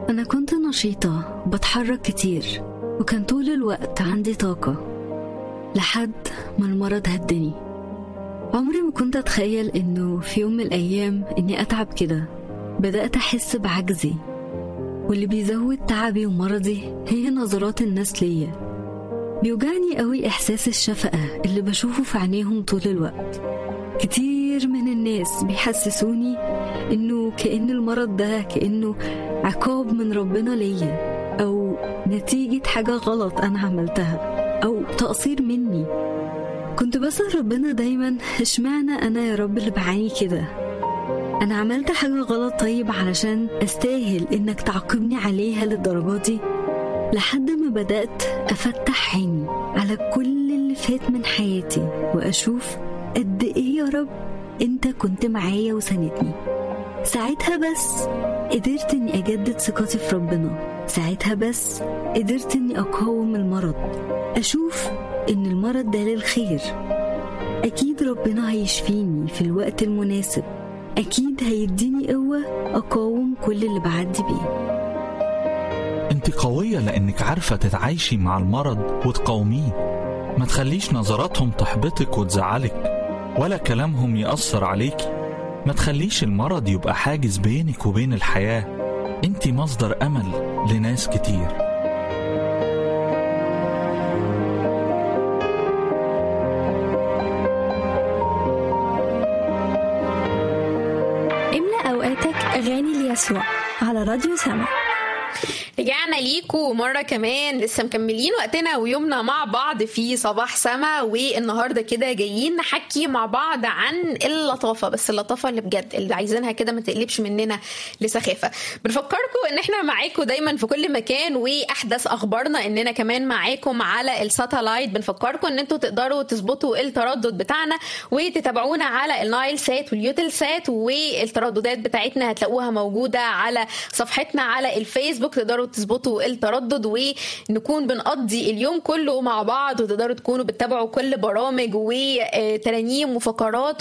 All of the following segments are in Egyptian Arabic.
أنا كنت نشيطة بتحرك كتير وكان طول الوقت عندي طاقة لحد ما المرض هدني عمري ما كنت أتخيل إنه في يوم من الأيام إني أتعب كده بدأت أحس بعجزي واللي بيزود تعبي ومرضي هي نظرات الناس ليا بيوجعني قوي إحساس الشفقة اللي بشوفه في عينيهم طول الوقت كتير من الناس بيحسسوني إنه كأن المرض ده كأنه عقاب من ربنا ليا أو نتيجة حاجة غلط أنا عملتها أو تقصير مني كنت بسأل ربنا دايما اشمعنى أنا يا رب اللي بعاني كده أنا عملت حاجة غلط طيب علشان أستاهل إنك تعاقبني عليها للدرجة دي لحد ما بدأت أفتح عيني على كل اللي فات من حياتي وأشوف قد إيه يا رب أنت كنت معايا وساندني ساعتها بس قدرت إني أجدد ثقتي في ربنا ساعتها بس قدرت إني أقاوم المرض أشوف إن المرض ده للخير أكيد ربنا هيشفيني في الوقت المناسب أكيد هيديني قوة أقاوم كل اللي بعدي بيه انت قوية لانك عارفة تتعايشي مع المرض وتقاوميه ما تخليش نظراتهم تحبطك وتزعلك ولا كلامهم يأثر عليكي ما تخليش المرض يبقى حاجز بينك وبين الحياة انت مصدر امل لناس كتير املأ أوقاتك أغاني ليسوع على راديو سما رجعنا ليكوا مرة كمان لسه مكملين وقتنا ويومنا مع بعض في صباح سما والنهاردة كده جايين نحكي مع بعض عن اللطافة بس اللطافة اللي بجد اللي عايزينها كده ما تقلبش مننا لسخافة بنفكركم ان احنا معاكم دايما في كل مكان واحدث اخبارنا اننا كمان معاكم على الساتلايت بنفكركم ان انتوا تقدروا تظبطوا التردد بتاعنا وتتابعونا على النايل سات واليوتل سات والترددات بتاعتنا هتلاقوها موجودة على صفحتنا على الفيسبوك تقدروا تظبطوا التردد ونكون بنقضي اليوم كله مع بعض وتقدروا تكونوا بتتابعوا كل برامج وترانيم وفقرات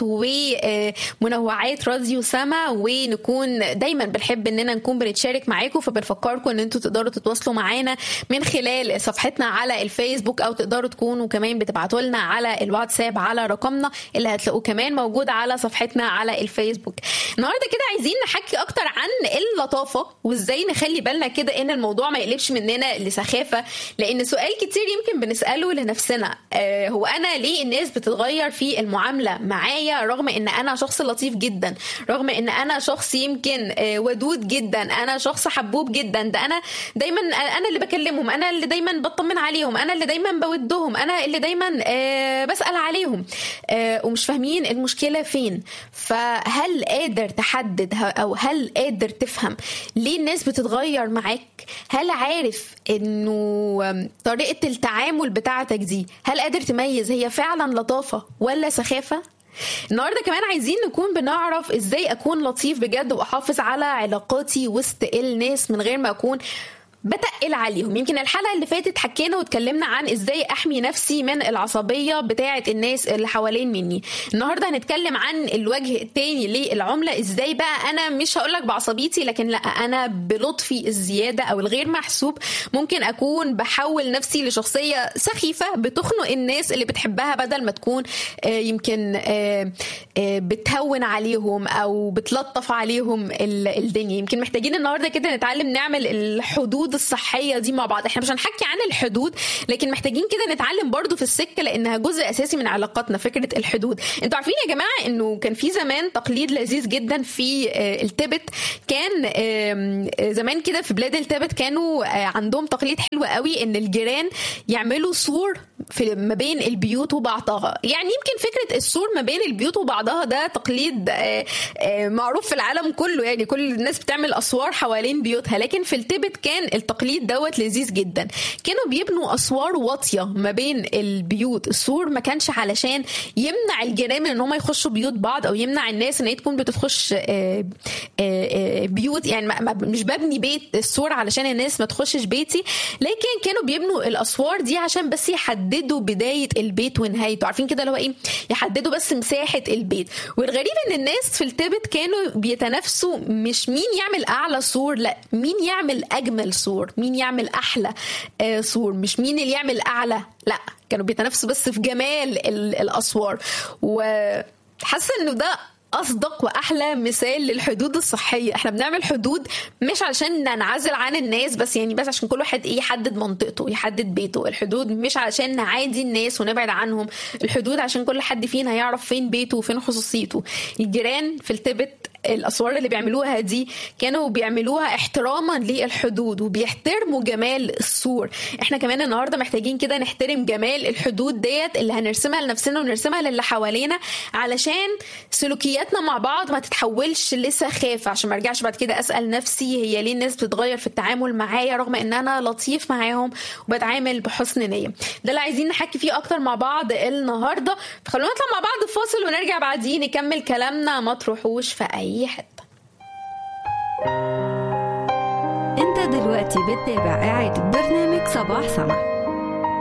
ومنوعات راديو سما ونكون دايما بنحب اننا نكون بنتشارك معاكم فبنفكركم ان انتوا تقدروا تتواصلوا معانا من خلال صفحتنا على الفيسبوك او تقدروا تكونوا كمان بتبعتوا لنا على الواتساب على رقمنا اللي هتلاقوه كمان موجود على صفحتنا على الفيسبوك النهارده كده عايزين نحكي اكتر عن اللطافه وازاي نخلي بالنا كده ان الموضوع ما يقلبش مننا لسخافه لان سؤال كتير يمكن بنساله لنفسنا آه هو انا ليه الناس بتتغير في المعامله معايا رغم ان انا شخص لطيف جدا رغم ان انا شخص يمكن آه ودود جدا انا شخص حبوب جدا ده انا دايما انا اللي بكلمهم انا اللي دايما بطمن عليهم انا اللي دايما بودهم انا اللي دايما آه بسال عليهم آه ومش فاهمين المشكله فين فهل قادر تحدد او هل قادر تفهم ليه الناس بتتغير معاك هل عارف انه طريقه التعامل بتاعتك دي هل قادر تميز هي فعلا لطافه ولا سخافه النهارده كمان عايزين نكون بنعرف ازاي اكون لطيف بجد واحافظ على علاقاتي وسط الناس من غير ما اكون بتقل عليهم يمكن الحلقه اللي فاتت حكينا واتكلمنا عن ازاي احمي نفسي من العصبيه بتاعه الناس اللي حوالين مني النهارده هنتكلم عن الوجه التاني للعمله ازاي بقى انا مش هقولك بعصبيتي لكن لا انا بلطفي الزياده او الغير محسوب ممكن اكون بحول نفسي لشخصيه سخيفه بتخنق الناس اللي بتحبها بدل ما تكون يمكن بتهون عليهم او بتلطف عليهم الدنيا يمكن محتاجين النهارده كده نتعلم نعمل الحدود الصحيه دي مع بعض احنا مش هنحكي عن الحدود لكن محتاجين كده نتعلم برضو في السكه لانها جزء اساسي من علاقاتنا فكره الحدود انتوا عارفين يا جماعه انه كان في زمان تقليد لذيذ جدا في التبت كان زمان كده في بلاد التبت كانوا عندهم تقليد حلو قوي ان الجيران يعملوا سور في ما بين البيوت وبعضها يعني يمكن فكره السور ما بين البيوت وبعضها ده تقليد معروف في العالم كله يعني كل الناس بتعمل اسوار حوالين بيوتها لكن في التبت كان التقليد دوت لذيذ جدا كانوا بيبنوا اسوار واطيه ما بين البيوت السور ما كانش علشان يمنع الجيران من ان هم يخشوا بيوت بعض او يمنع الناس ان هي تكون بتخش بيوت يعني مش ببني بيت السور علشان الناس ما تخشش بيتي لكن كانوا بيبنوا الاسوار دي عشان بس يحددوا يحددوا بدايه البيت ونهايته عارفين كده اللي هو ايه يحددوا بس مساحه البيت والغريب ان الناس في التبت كانوا بيتنافسوا مش مين يعمل اعلى سور لا مين يعمل اجمل سور مين يعمل احلى آه سور مش مين اللي يعمل اعلى لا كانوا بيتنافسوا بس في جمال ال- الاسوار وحاسه انه ده اصدق واحلى مثال للحدود الصحيه احنا بنعمل حدود مش عشان ننعزل عن الناس بس يعني بس عشان كل واحد ايه يحدد منطقته يحدد بيته الحدود مش عشان نعادي الناس ونبعد عنهم الحدود عشان كل حد فينا يعرف فين بيته وفين خصوصيته الجيران في التبت الاسوار اللي بيعملوها دي كانوا بيعملوها احتراما للحدود وبيحترموا جمال السور احنا كمان النهارده محتاجين كده نحترم جمال الحدود ديت اللي هنرسمها لنفسنا ونرسمها للي حوالينا علشان سلوكياتنا مع بعض ما تتحولش لسخافه عشان ما ارجعش بعد كده اسال نفسي هي ليه الناس بتتغير في التعامل معايا رغم ان انا لطيف معاهم وبتعامل بحسن نيه ده اللي عايزين نحكي فيه اكتر مع بعض النهارده فخلونا نطلع مع بعض فاصل ونرجع بعدين نكمل كلامنا ما تروحوش في اي حته انت دلوقتي بتتابع إعادة برنامج صباح سما